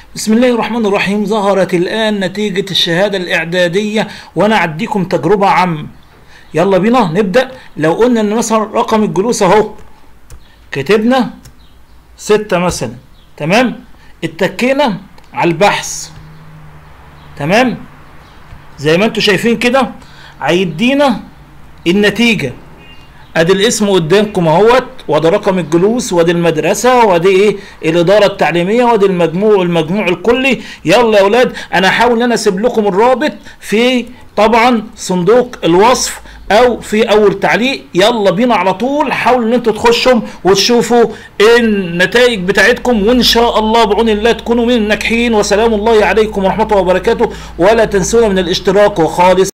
بسم الله الرحمن الرحيم ظهرت الآن نتيجة الشهادة الإعدادية وأنا أديكم تجربة عامة يلا بينا نبدأ لو قلنا إن مثلا رقم الجلوس أهو كتبنا ستة مثلا تمام اتكينا على البحث تمام زي ما انتوا شايفين كده هيدينا النتيجة ادي الاسم قدامكم اهوت وادي رقم الجلوس وادي المدرسه وادي ايه الاداره التعليميه وادي المجموع المجموع الكلي يلا يا اولاد انا هحاول ان انا اسيب لكم الرابط في طبعا صندوق الوصف او في اول تعليق يلا بينا على طول حاولوا ان انتوا تخشوا وتشوفوا النتائج بتاعتكم وان شاء الله بعون الله تكونوا من الناجحين وسلام الله عليكم ورحمه الله وبركاته ولا تنسونا من الاشتراك وخالص